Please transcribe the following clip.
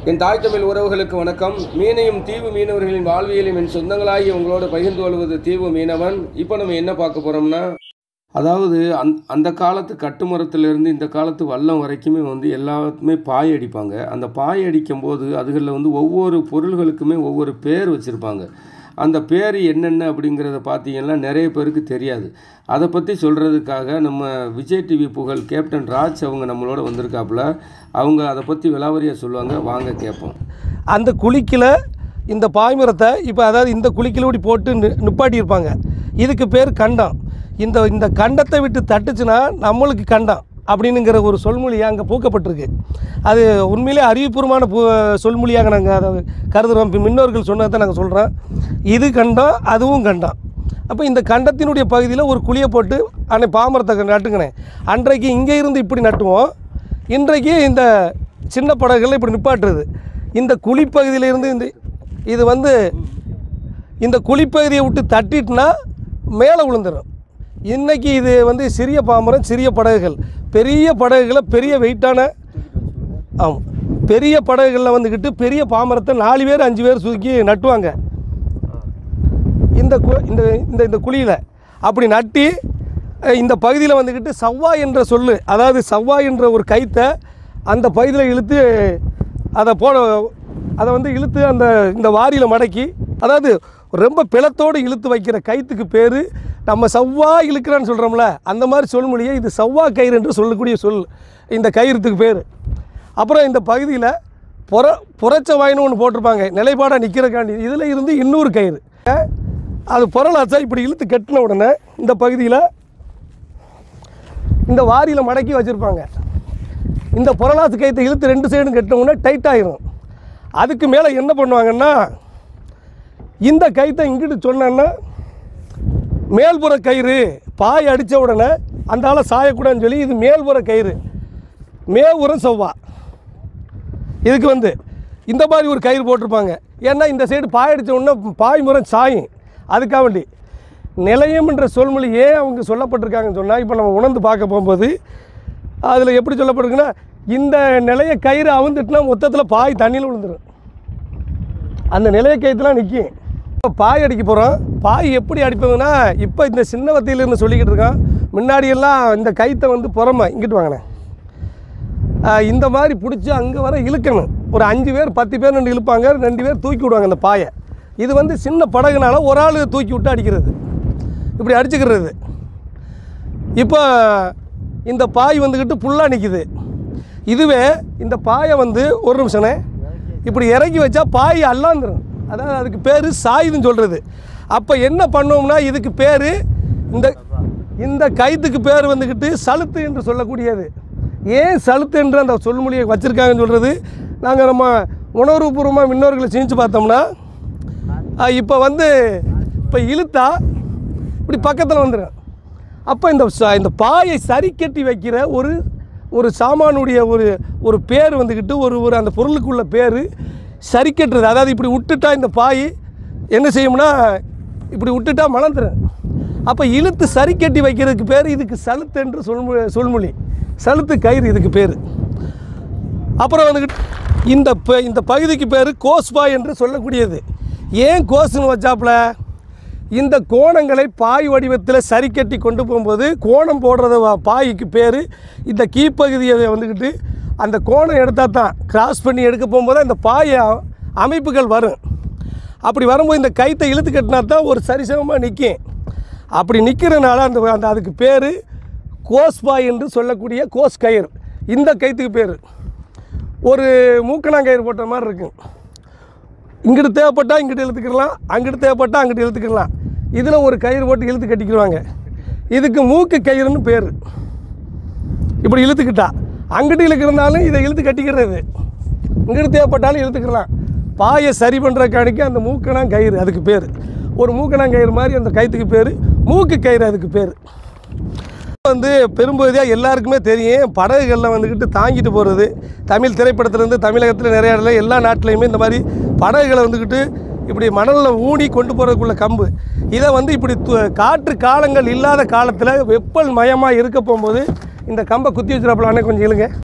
என் தாய் தமிழ் உறவுகளுக்கு வணக்கம் மீனையும் தீவு மீனவர்களின் வாழ்வியலையும் என் சொந்தங்களாகி உங்களோட பகிர்ந்து கொள்வது தீவு மீனவன் இப்போ நம்ம என்ன பார்க்க போகிறோம்னா அதாவது அந் அந்த காலத்து கட்டுமரத்துலேருந்து இந்த காலத்து வல்லம் வரைக்குமே வந்து எல்லாத்துமே பாய் அடிப்பாங்க அந்த பாய் அடிக்கும் போது அதுகளில் வந்து ஒவ்வொரு பொருள்களுக்குமே ஒவ்வொரு பேர் வச்சுருப்பாங்க அந்த பேர் என்னென்ன அப்படிங்கிறத பார்த்தீங்கன்னா நிறைய பேருக்கு தெரியாது அதை பற்றி சொல்கிறதுக்காக நம்ம விஜய் டிவி புகழ் கேப்டன் ராஜ் அவங்க நம்மளோட வந்திருக்காப்புல அவங்க அதை பற்றி விலாவரியாக சொல்லுவாங்க வாங்க கேட்போம் அந்த குழிக்கில் இந்த பாய்மரத்தை இப்போ அதாவது இந்த குழிக்கில் இப்படி போட்டு நி நிப்பாட்டியிருப்பாங்க இதுக்கு பேர் கண்டம் இந்த இந்த கண்டத்தை விட்டு தட்டுச்சுன்னா நம்மளுக்கு கண்டம் அப்படின்னுங்கிற ஒரு சொல்மொழியாக அங்கே பூக்கப்பட்டிருக்கு அது உண்மையிலே அறிவுபூர்வமான பூ சொல்மொழியாக நாங்கள் அதை கருதுகிறோம் இப்போ முன்னோர்கள் சொன்னதை நாங்கள் சொல்கிறோம் இது கண்டம் அதுவும் கண்டம் அப்போ இந்த கண்டத்தினுடைய பகுதியில் ஒரு குழியை போட்டு அன்னை பாமரத்தை நட்டுங்கினே அன்றைக்கு இங்கே இருந்து இப்படி நட்டுவோம் இன்றைக்கு இந்த சின்ன படகுகளில் இப்படி நிப்பாட்டுறது இந்த குழிப்பகுதியிலிருந்து இந்த இது வந்து இந்த குழிப்பகுதியை விட்டு தட்டிட்டுனா மேலே விழுந்துடும் இன்றைக்கி இது வந்து சிறிய பாமரம் சிறிய படகுகள் பெரிய படகுகளை பெரிய வெயிட்டான ஆமாம் பெரிய படகுகளில் வந்துக்கிட்டு பெரிய பாமரத்தை நாலு பேர் அஞ்சு பேர் சுருக்கி நட்டுவாங்க இந்த கு இந்த இந்த இந்த குழியில் அப்படி நட்டி அஹ், இந்த பகுதியில் வந்துக்கிட்டு சவ்வாய் என்ற சொல்லு அதாவது சவ்வாய் என்ற ஒரு கைத்தை அந்த பகுதியில் இழுத்து அதை போட அதை வந்து இழுத்து அந்த இந்த வாரியில் மடக்கி அதாவது ரொம்ப பிளத்தோடு இழுத்து வைக்கிற கைத்துக்கு பேர் நம்ம சவ்வா இழுக்கிறான்னு சொல்கிறோம்ல அந்த மாதிரி சொல்மொழியை இது சவ்வா கயிறு என்று சொல்லக்கூடிய சொல் இந்த கயிறுத்துக்கு பேர் அப்புறம் இந்த பகுதியில் புற புறச்ச வாயின்னு ஒன்று போட்டிருப்பாங்க நிலைப்பாடாக நிற்கிறக்காண்டி இதில் இருந்து இன்னொரு கயிறு அது புறலாச்சா இப்படி இழுத்து கட்டின உடனே இந்த பகுதியில் இந்த வாரியில் மடக்கி வச்சுருப்பாங்க இந்த புறலாத்து கயிற்றை இழுத்து ரெண்டு சைடும் கட்டின உடனே டைட் ஆயிரும் அதுக்கு மேலே என்ன பண்ணுவாங்கன்னா இந்த கைத்தை இங்கிட்டு சொன்னேன்னா மேல்புற கயிறு பாய் அடித்த உடனே அந்த ஆளை சாயக்கூடாதுன்னு சொல்லி இது மேல்புற கயிறு மேவுரம் செவ்வா இதுக்கு வந்து இந்த மாதிரி ஒரு கயிறு போட்டிருப்பாங்க ஏன்னா இந்த சைடு பாய் அடித்த உடனே பாய் முறை சாயும் அதுக்காக வேண்டி நிலையம்ன்ற சொல்மொழி ஏன் அவங்க சொல்லப்பட்டிருக்காங்கன்னு சொன்னால் இப்போ நம்ம உணர்ந்து பார்க்க போகும்போது அதில் எப்படி சொல்லப்பட்டிருக்குன்னா இந்த நிலைய கயிறு அவுந்துட்டுனா மொத்தத்தில் பாய் தண்ணியில் விழுந்துடும் அந்த நிலைய கயிற்றுலாம் நிற்கும் இப்போ பாய் அடிக்க போகிறோம் பாய் எப்படி அடிப்பாங்கன்னா இப்போ இந்த சின்ன வத்தியிலிருந்து சொல்லிக்கிட்டு இருக்கோம் முன்னாடியெல்லாம் இந்த கைத்தை வந்து புறமா இங்கிட்டு வாங்கினேன் இந்த மாதிரி பிடிச்சி அங்கே வர இழுக்கணும் ஒரு அஞ்சு பேர் பத்து பேர் ரெண்டு இழுப்பாங்க ரெண்டு பேர் தூக்கி விடுவாங்க அந்த பாயை இது வந்து சின்ன படகுனால ஒரு ஆள் தூக்கி விட்டு அடிக்கிறது இப்படி அடிச்சுக்கிறது இப்போ இந்த பாய் வந்துக்கிட்டு புல்லாக நிற்கிது இதுவே இந்த பாயை வந்து ஒரு நிமிஷனே இப்படி இறக்கி வச்சா பாய் அல்லாந்துரும் அதாவது அதுக்கு பேர் சாயுதுன்னு சொல்கிறது அப்போ என்ன பண்ணோம்னா இதுக்கு பேர் இந்த இந்த கைத்துக்கு பேர் வந்துக்கிட்டு சலுத்து என்று சொல்லக்கூடியது ஏன் சலுத்து என்று அந்த சொல்மொழியை வச்சுருக்காங்கன்னு சொல்கிறது நாங்கள் நம்ம உணர்வுபூர்வமாக முன்னோர்களை செஞ்சு பார்த்தோம்னா இப்போ வந்து இப்போ இழுத்தா இப்படி பக்கத்தில் வந்துடும் அப்போ இந்த ச- இந்த பாயை சரி கட்டி வைக்கிற ஒரு ஒரு சாமானுடைய ஒரு ஒரு பேர் வந்துக்கிட்டு ஒரு ஒரு அந்த பொருளுக்குள்ள பேர் சரி கட்டுறது அதாவது இப்படி விட்டுட்டா இந்த பாய் என்ன செய்யும்னா இப்படி விட்டுட்டா மலர்ந்துடும் அப்போ இழுத்து சரி கட்டி வைக்கிறதுக்கு பேர் இதுக்கு சலுத்து என்று சொல்மொழி சொல்மொழி சலுத்து கயிறு இதுக்கு பேர் அப்புறம் வந்துக்கிட்டு இந்த ப- இந்த பகுதிக்கு பேர் கோஸ்பாய் என்று சொல்லக்கூடியது ஏன் கோஸ்னு வச்சாப்புல இந்த கோணங்களை பாய் வடிவத்தில் சரி கட்டி கொண்டு போகும்போது கோணம் போடுறது வ- பாய்க்கு பேர் இந்த கீப்பகுதியை வந்துக்கிட்டு அந்த கோணம் எடுத்தால் தான் கிராஸ் பண்ணி எடுக்க போகும்போது அந்த பாய் அ- அமைப்புகள் வரும் அப்படி வரும்போது இந்த கைத்தை இழுத்து கட்டினா தான் ஒரு சரிசமமாக நிற்கும் அப்படி நிற்கிறனால அந்த அந்த அதுக்கு பேர் கோஸ்பாய் என்று சொல்லக்கூடிய கோஸ் கயிறு இந்த கைத்துக்கு பேர் ஒரு மூக்கணாங்கயிறு போட்ட மாதிரி இருக்கும் இங்கிட்டு தேவைப்பட்டால் இங்கிட்டு இழுத்துக்கிடலாம் அங்கிட்டு தேவைப்பட்டால் அங்கிட்டு இழுத்துக்கிடலாம் இதில் ஒரு கயிறு போட்டு இழுத்து கட்டிக்கிடுவாங்க இதுக்கு மூக்கு கயிறுன்னு பேர் இப்படி இழுத்துக்கிட்டா அங்கிட்டு இழுக்கிறனாலும் இதை இழுத்து கட்டிக்கிறது இங்கிட்டு தேவைப்பட்டாலும் இழுத்துக்கலாம் பாயை சரி பண்ணுற கணிக்கு அந்த மூக்கணா கயிறு அதுக்கு பேர் ஒரு மூக்கணா கயிறு மாதிரி அந்த கயிற்றுக்கு பேர் மூக்கு கயிறு அதுக்கு பேர் வந்து பெரும்பகுதியாக எல்லாருக்குமே தெரியும் படகுகளில் வந்துக்கிட்டு தாங்கிட்டு போகிறது தமிழ் திரைப்படத்துலேருந்து தமிழகத்தில் நிறைய இடத்துல எல்லா நாட்டிலையுமே இந்த மாதிரி படகுகளை வந்துக்கிட்டு இப்படி மணலில் ஊனி கொண்டு போகிறதுக்குள்ள கம்பு இதை வந்து இப்படி து- காற்று காலங்கள் இல்லாத காலத்தில் வெப்பல் மயமாக இருக்க போகும்போது இந்த கம்பை குத்தி வச்சுருப்பலானே கொஞ்சம் இழுங்க